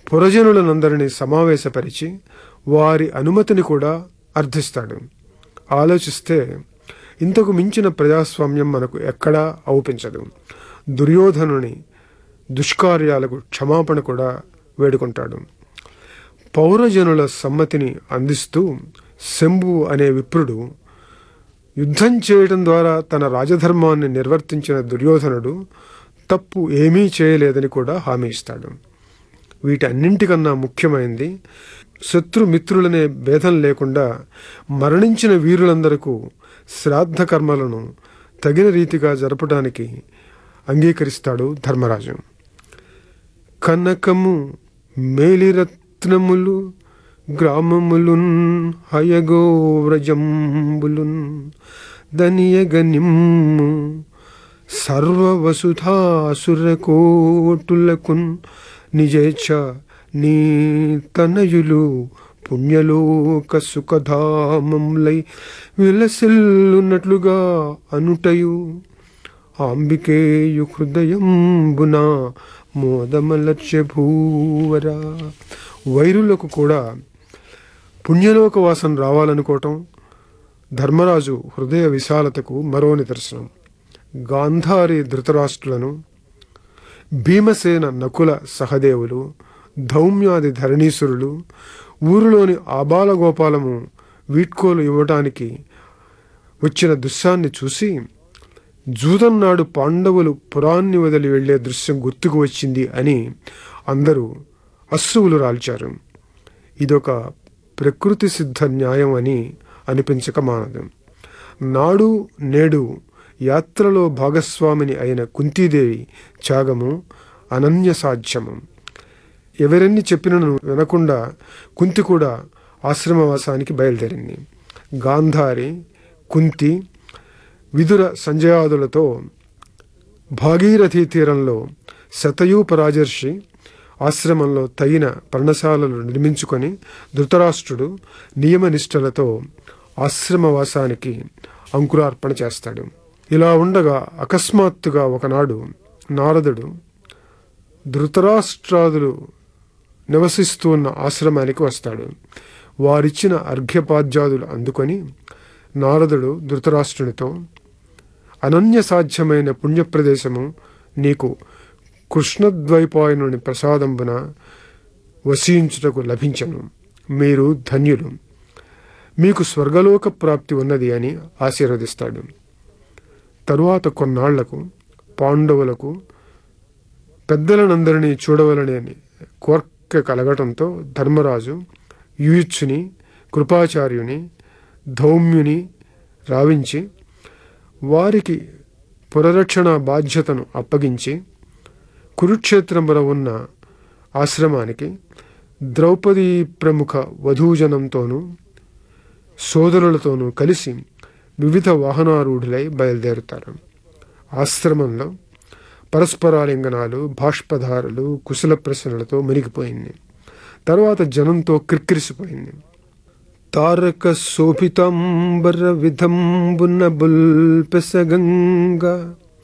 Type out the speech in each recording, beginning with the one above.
పురజనులనందరినీ సమావేశపరిచి వారి అనుమతిని కూడా అర్థిస్తాడు ఆలోచిస్తే ఇంతకు మించిన ప్రజాస్వామ్యం మనకు ఎక్కడా అవుపించదు దుర్యోధనుని దుష్కార్యాలకు క్షమాపణ కూడా వేడుకుంటాడు పౌరజనుల సమ్మతిని అందిస్తూ శంభు అనే విప్రుడు యుద్ధం చేయడం ద్వారా తన రాజధర్మాన్ని నిర్వర్తించిన దుర్యోధనుడు తప్పు ఏమీ చేయలేదని కూడా హామీ ఇస్తాడు వీటన్నింటికన్నా ముఖ్యమైనది శత్రు మిత్రులనే భేదం లేకుండా మరణించిన వీరులందరకు శ్రాద్ధ కర్మలను తగిన రీతిగా జరపడానికి అంగీకరిస్తాడు ధర్మరాజు కనకము మేలిరత్నములు గ్రామములున్ హయగో వ్రజంబులున్ దనియగనిమ్ము సర్వవసుధాసురకోటులకున్ నిజేచ్ఛ నీ తనయులు పుణ్యలోక సుఖధామములై విలసిల్లున్నట్లుగా అనుటయు అంబికేయు హృదయంబున మోదమలర్చె భూవరా వైరులకు కూడా పుణ్యలోక వాసన రావాలనుకోవటం ధర్మరాజు హృదయ విశాలతకు మరో నిదర్శనం గాంధారి ధృతరాష్ట్రులను భీమసేన నకుల సహదేవులు ధౌమ్యాది ధరణీసురులు ఊరిలోని ఆబాల గోపాలము వీడ్కోలు ఇవ్వటానికి వచ్చిన దృశ్యాన్ని చూసి జూదన్నాడు పాండవులు పురాన్ని వదిలి వెళ్లే దృశ్యం గుర్తుకు వచ్చింది అని అందరూ అశ్రువులు రాల్చారు ఇదొక ప్రకృతి సిద్ధ న్యాయం అని అనిపించక మానదు నాడు నేడు యాత్రలో భాగస్వామిని అయిన కుంతీదేవి త్యాగము అనన్య సాధ్యము ఎవరెన్ని చెప్పినను వినకుండా కుంతి కూడా ఆశ్రమవాసానికి బయలుదేరింది గాంధారి కుంతి విదుర సంజయాదులతో భాగీరథీ తీరంలో శతయూప రాజర్షి ఆశ్రమంలో తగిన పర్ణశాలలు నిర్మించుకొని ధృతరాష్ట్రుడు నియమనిష్టలతో ఆశ్రమవాసానికి అంకురార్పణ చేస్తాడు ఇలా ఉండగా అకస్మాత్తుగా ఒకనాడు నారదుడు ధృతరాష్ట్రాదులు నివసిస్తున్న ఆశ్రమానికి వస్తాడు వారిచ్చిన అర్ఘ్యపాద్యాదులు అందుకొని నారదుడు ధృతరాష్ట్రునితో అనన్య సాధ్యమైన పుణ్యప్రదేశము నీకు కృష్ణద్వైపాయనుని ప్రసాదంబున వసించుటకు లభించను మీరు ధన్యులు మీకు స్వర్గలోక ప్రాప్తి ఉన్నది అని ఆశీర్వదిస్తాడు తరువాత కొన్నాళ్లకు పాండవులకు పెద్దలనందరినీ చూడవలనని కోర్కె కలగటంతో ధర్మరాజు యుయుచ్చుని కృపాచార్యుని ధౌమ్యుని రావించి వారికి పురరక్షణ బాధ్యతను అప్పగించి కురుక్షేత్రములో ఉన్న ఆశ్రమానికి ద్రౌపదీ ప్రముఖ వధూజనంతోనూ సోదరులతోనూ కలిసి వివిధ వాహనారూఢులై బయలుదేరుతారు ఆశ్రమంలో పరస్పరాలింగనాలు బాష్పధారలు కుశల ప్రశ్నలతో మునిగిపోయింది తర్వాత జనంతో క్రిక్కిరిసిపోయింది తారక శోభితాంబర విధంబున బుల్పెసగంగా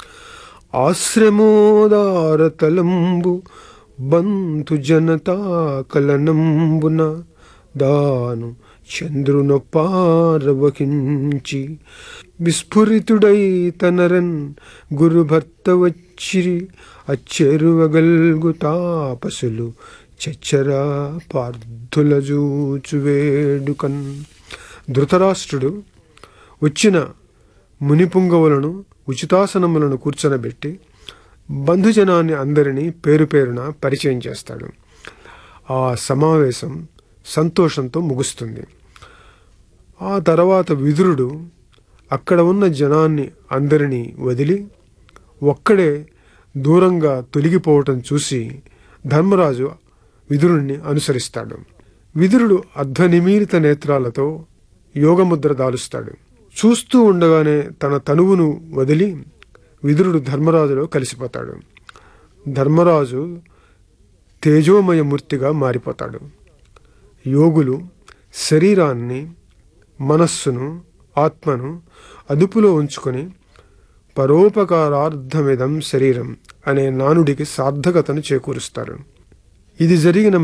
ఆశ్రమోదార తలంబు బంధు జనతా కలనంబున దాను చంద్రున పారవహించి విస్ఫురితుడై తనరన్ గురుభర్త వచ్చిరి అచ్చెరువగల్గు తాపసులు చచ్చరా పార్థుల జూచు వేడుకన్ ధృతరాష్ట్రుడు వచ్చిన మునిపుంగవులను ఉచితాసనములను కూర్చొనబెట్టి బంధుజనాన్ని అందరినీ పేరు పేరున పరిచయం చేస్తాడు ఆ సమావేశం సంతోషంతో ముగుస్తుంది ఆ తర్వాత విదురుడు అక్కడ ఉన్న జనాన్ని అందరినీ వదిలి ఒక్కడే దూరంగా తొలగిపోవటం చూసి ధర్మరాజు విదురుణ్ణి అనుసరిస్తాడు విదురుడు అర్ధనిమీలిత నేత్రాలతో యోగముద్ర దాలుస్తాడు చూస్తూ ఉండగానే తన తనువును వదిలి విదురుడు ధర్మరాజులో కలిసిపోతాడు ధర్మరాజు తేజోమయమూర్తిగా మారిపోతాడు యోగులు శరీరాన్ని మనస్సును ఆత్మను అదుపులో ఉంచుకొని పరోపకారార్థమిదం శరీరం అనే నానుడికి సార్థకతను చేకూరుస్తారు ఇది జరిగిన